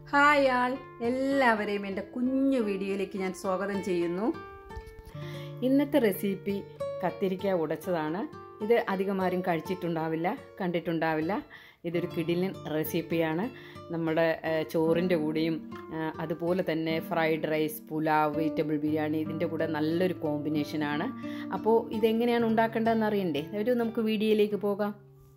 hi ആൾ എല്ലാവരെയും എൻ്റെ കുഞ്ഞു വീഡിയോയിലേക്ക് ഞാൻ സ്വാഗതം ചെയ്യുന്നു ഇന്നത്തെ റെസിപ്പി കത്തിരിക്ക ഉടച്ചതാണ് ഇത് അധികമാരും കഴിച്ചിട്ടുണ്ടാവില്ല കണ്ടിട്ടുണ്ടാവില്ല ഇതൊരു കിടിലൻ റെസിപ്പിയാണ് നമ്മുടെ ചോറിൻ്റെ കൂടെയും ആ, അതുപോലെ തന്നെ fried rice pulao vegetable biryani ഇതിൻ്റെ കൂടെ നല്ലൊരു കോമ്പിനേഷനാണ് അപ്പോൾ ഇതെങ്ങനെയാണ് ഉണ്ടാക്കേണ്ടതെന്ന് അറിയണ്ടേ ഒരു നമുക്ക് വീഡിയോയിലേക്ക് പോകാം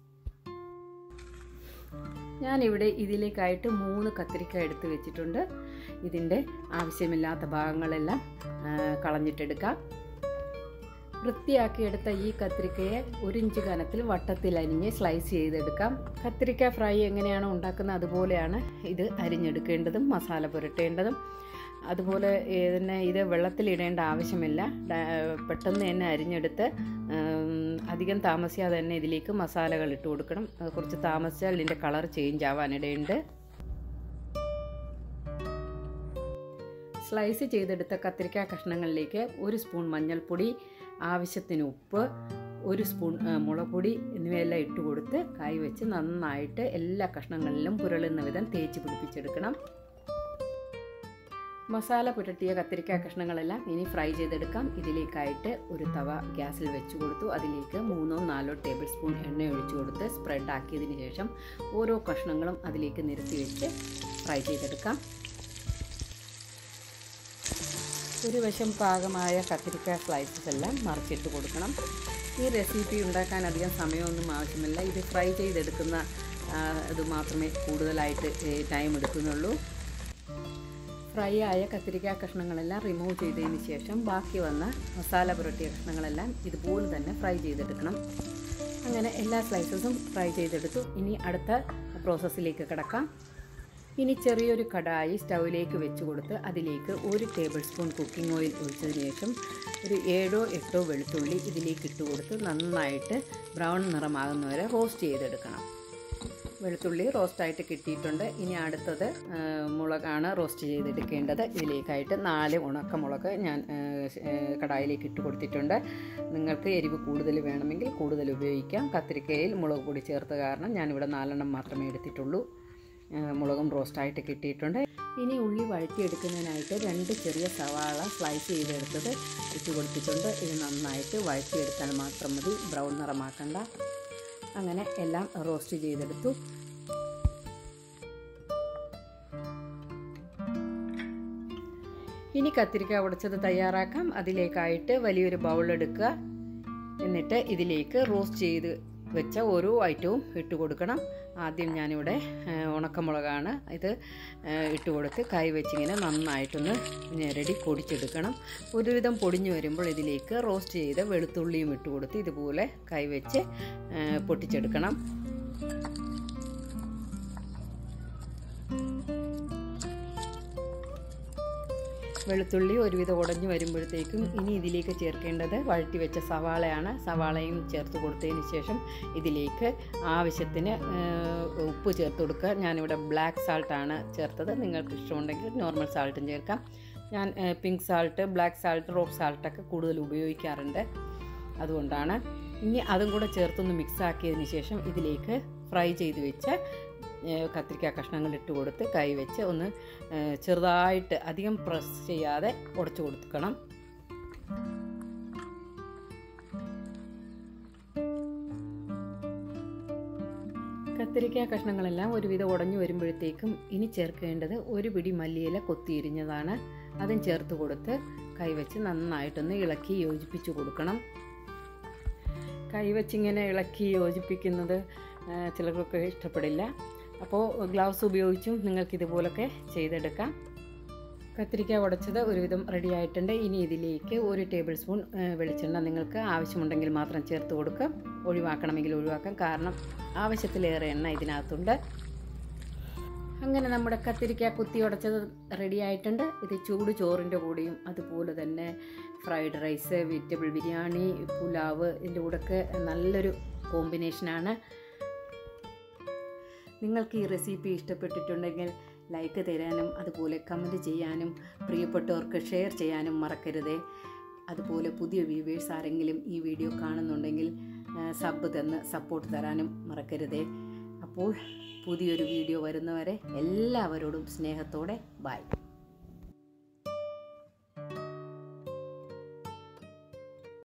ഞാനിവിടെ ഇതിലേക്കായിട്ട് മൂന്ന് കത്തിരിക്ക എടുത്ത് വെച്ചിട്ടുണ്ട് ഇതിൻ്റെ ആവശ്യമില്ലാത്ത ഭാഗങ്ങളെല്ലാം ആ, കളഞ്ഞിട്ടെടുക്കാം വൃത്തിയാക്കിയെടുത്ത ഈ കത്തിരിക്കയെ ഒരു ഇഞ്ച് കനത്തിൽ വട്ടത്തിൽ അരിഞ്ഞ് സ്ലൈസ് ചെയ്തെടുക്കാം കത്തിരിക്ക ഫ്രൈ എങ്ങനെയാണോ ഉണ്ടാക്കുന്നത് അതുപോലെയാണ് ഇത് അരിഞ്ഞെടുക്കേണ്ടതും മസാല പുരട്ടേണ്ടതും അതുപോലെ ഇതിനെ ഇത് വെള്ളത്തിലിടേണ്ട ആവശ്യമില്ല ഡ- പെട്ടെന്ന് തന്നെ അരിഞ്ഞെടുത്ത് ഉം, അധികം താമസിയാതെ തന്നെ ഇതിലേക്ക് മസാലകൾ ഇട്ട് കൊടുക്കണം അത് കുറച്ച് താമസിച്ചാൽ ഇതിൻ്റെ കളർ ചേഞ്ച് ആവാനിടയുണ്ട് സ്ലൈസ് ചെയ്തെടുത്ത കത്തിരിക്ക കഷ്ണങ്ങളിലേക്ക് ഒരു സ്പൂൺ മഞ്ഞൾപ്പൊടി ആവശ്യത്തിന് ഉപ്പ് ഒരു സ്പൂൺ ആ, മുളക് പൊടി എന്നിവയെല്ലാം ഇട്ട് കൊടുത്ത് കായ് വെച്ച് നന്നായിട്ട് എല്ലാ കഷ്ണങ്ങളിലും പുരളുന്ന വിധം തേച്ച് പിടിപ്പിച്ചെടുക്കണം മസാല പുരട്ടിയ കത്തിരിക്ക കഷ്ണങ്ങളെല്ലാം ഇനി ഫ്രൈ ചെയ്തെടുക്കാം ഇതിലേക്കായിട്ട് ഒരു തവ ഗ്യാസിൽ വെച്ച് കൊടുത്തു അതിലേക്ക് മൂന്നോ നാലോ ടേബിൾ സ്പൂൺ എണ്ണ ഒഴിച്ചു കൊടുത്ത് സ്പ്രെഡ് ആക്കിയതിന് ശേഷം ഓരോ കഷ്ണങ്ങളും അതിലേക്ക് നിരത്തി വെച്ച് ഫ്രൈ ചെയ്തെടുക്കാം ഒരു വശം പാകമായ കത്തിരിക്ക സ്ലൈസസ് എല്ലാം മറിച്ചിട്ട് കൊടുക്കണം ഈ റെസിപ്പി ഉണ്ടാക്കാൻ അധികം സമയമൊന്നും ആവശ്യമില്ല ഇത് ഫ്രൈ ചെയ്തെടുക്കുന്ന ആ, ഇത് മാത്രമേ കൂടുതലായിട്ട് ടൈം എടുക്കുന്നുള്ളൂ ഫ്രൈ ആയ കത്തിരിക്ക കഷ്ണങ്ങളെല്ലാം റിമൂവ് ചെയ്തതിന് ശേഷം ബാക്കി വന്ന മസാല പുരട്ടിയ കഷ്ണങ്ങളെല്ലാം ഇതുപോലെ തന്നെ ഫ്രൈ ചെയ്തെടുക്കണം അങ്ങനെ എല്ലാ സ്ലൈസസും ഫ്രൈ ചെയ്തെടുത്തു ഇനി അടുത്ത പ്രോസസ്സിലേക്ക് കിടക്കാം ഇനി ചെറിയൊരു കടായി സ്റ്റൗവിലേക്ക് വെച്ച് കൊടുത്ത് അതിലേക്ക് ഒരു ടേബിൾ സ്പൂൺ കുക്കിംഗ് ഓയിൽ ഒഴിച്ചതിന് ശേഷം ഒരു ഏഴോ എട്ടോ വെളുത്തുള്ളി ഇതിലേക്ക് ഇട്ട് കൊടുത്ത് നന്നായിട്ട് ബ്രൗൺ നിറമാകുന്നവരെ റോസ്റ്റ് ചെയ്തെടുക്കണം വെളുത്തുള്ളി റോസ്റ്റായിട്ട് കിട്ടിയിട്ടുണ്ട് ഇനി അടുത്തത് ആ, മുളകാണ് റോസ്റ്റ് ചെയ്തെടുക്കേണ്ടത് ഇതിലേക്കായിട്ട് നാല് ഉണക്കമുളക് ഞാൻ ആ, ആ, കടായിലേക്ക് ഇട്ട് കൊടുത്തിട്ടുണ്ട് നിങ്ങൾക്ക് എരിവ് കൂടുതൽ വേണമെങ്കിൽ കൂടുതൽ ഉപയോഗിക്കാം കത്തിരിക്കയിൽ മുളക് പൊടി ചേർത്ത കാരണം ഞാനിവിടെ നാലെണ്ണം മാത്രമേ എടുത്തിട്ടുള്ളൂ ആ, മുളകും റോസ്റ്റായിട്ട് കിട്ടിയിട്ടുണ്ട് ഇനി ഉള്ളി വഴറ്റിയെടുക്കുന്നതിനായിട്ട് രണ്ട് ചെറിയ സവാള സ്ലൈസ് ചെയ്തെടുത്തത് ഇട്ട് കൊടുത്തിട്ടുണ്ട് ഇത് നന്നായിട്ട് വഴറ്റിയെടുത്താൽ മാത്രം മതി ബ്രൗൺ നിറമാക്കണ്ട അങ്ങനെ എല്ലാം റോസ്റ്റ് ചെയ്തെടുത്തു ഇനി കത്തിരിക്ക ഉടച്ചത് തയ്യാറാക്കാം അതിലേക്കായിട്ട് വലിയൊരു ബൗൾ എടുക്കുക എന്നിട്ട് ഇതിലേക്ക് റോസ്റ്റ് ചെയ്ത് വെച്ച ഓരോ ഐറ്റവും ഇട്ട് കൊടുക്കണം ആദ്യം ഞാനിവിടെ ആ, ഉണക്കമുളകാണ് ഇത് ആ, ഇട്ട് കൊടുത്ത് കൈ വെച്ചിങ്ങനെ നന്നായിട്ടൊന്ന് ഞെരടി പൊടിച്ചെടുക്കണം ഒരുവിധം പൊടിഞ്ഞു വരുമ്പോൾ ഇതിലേക്ക് റോസ്റ്റ് ചെയ്ത വെളുത്തുള്ളിയും ഇട്ട് കൊടുത്ത് ഇതുപോലെ കൈ വെച്ച് ആ, പൊട്ടിച്ചെടുക്കണം വെളുത്തുള്ളി ഒരുവിധം ഉടഞ്ഞു വരുമ്പോഴത്തേക്കും ഇനി ഇതിലേക്ക് ചേർക്കേണ്ടത് വഴറ്റി വെച്ച സവാളയാണ് സവാളയും ചേർത്ത് കൊടുത്തതിന് ശേഷം ഇതിലേക്ക് ആവശ്യത്തിന് ആ, ഉപ്പ് ചേർത്ത് കൊടുക്കുക ഞാനിവിടെ ബ്ലാക്ക് സാൾട്ടാണ് ചേർത്തത് നിങ്ങൾക്ക് ഇഷ്ടമുണ്ടെങ്കിൽ നോർമൽ സാൾട്ടും ചേർക്കാം ഞാൻ pink salt black salt rock സാൾട്ടൊക്കെ കൂടുതൽ ഉപയോഗിക്കാറുണ്ട് അതുകൊണ്ടാണ് ഇനി അതും കൂടെ ചേർത്തൊന്ന് മിക്സ് ആക്കിയതിന് ശേഷം ഇതിലേക്ക് ഫ്രൈ ചെയ്ത് വെച്ച ഏഹ്, കത്തിരിക്ക കഷ്ണങ്ങൾ ഇട്ട് കൊടുത്ത് കൈ വെച്ച് ഒന്ന് ഏഹ്, ചെറുതായിട്ട് അധികം പ്രസ് ചെയ്യാതെ ഉടച്ചു കൊടുക്കണം കത്തിരിക്ക കഷ്ണങ്ങളെല്ലാം ഒരുവിധം ഉടഞ്ഞു വരുമ്പോഴത്തേക്കും ഇനി ചേർക്കേണ്ടത് ഒരു പിടി മല്ലിയില കൊത്തിയിരിഞ്ഞതാണ് അതും ചേർത്ത് കൊടുത്ത് കൈവച്ച് നന്നായിട്ടൊന്ന് ഇളക്കി യോജിപ്പിച്ച് കൊടുക്കണം കൈവച്ചിങ്ങനെ ഇളക്കി യോജിപ്പിക്കുന്നത് ആ, ചിലർക്കൊക്കെ ഇഷ്ടപ്പെടില്ല അപ്പോൾ ഗ്ലൗസ് ഉപയോഗിച്ചും നിങ്ങൾക്ക് ഇതുപോലൊക്കെ ചെയ്തെടുക്കാം കത്തിരിക്ക ഉടച്ചത് ഒരുവിധം റെഡി ആയിട്ടുണ്ട് ഇനി ഇതിലേക്ക് ഒരു ടേബിൾ സ്പൂൺ ആ, വെളിച്ചെണ്ണ നിങ്ങൾക്ക് ആവശ്യമുണ്ടെങ്കിൽ മാത്രം ചേർത്ത് കൊടുക്കുക ഒഴിവാക്കണമെങ്കിൽ ഒഴിവാക്കാം കാരണം ആവശ്യത്തിലേറെ എണ്ണ ഇതിനകത്തുണ്ട് അങ്ങനെ നമ്മുടെ കത്തിരിക്ക കുത്തി ഉടച്ചത് റെഡി ആയിട്ടുണ്ട് ഇത് ചൂട് ചോറിൻ്റെ കൂടെയും അതുപോലെ തന്നെ fried rice vegetable biryani pulao ഇതിൻ്റെ കൂടെയൊക്കെ നല്ലൊരു കോമ്പിനേഷനാണ് നിങ്ങൾക്ക് ഈ റെസിപ്പി ഇഷ്ടപ്പെട്ടിട്ടുണ്ടെങ്കിൽ ലൈക്ക് തരാനും അതുപോലെ കമൻറ്റ് ചെയ്യാനും പ്രിയപ്പെട്ടവർക്ക് ഷെയർ ചെയ്യാനും മറക്കരുതേ അതുപോലെ പുതിയ വ്യൂവേഴ്സ് ആരെങ്കിലും ഈ വീഡിയോ കാണുന്നുണ്ടെങ്കിൽ സബ് തന്ന് സപ്പോർട്ട് തരാനും മറക്കരുതേ അപ്പോൾ പുതിയൊരു വീഡിയോ വരുന്നവരെ എല്ലാവരോടും സ്നേഹത്തോടെ ബൈ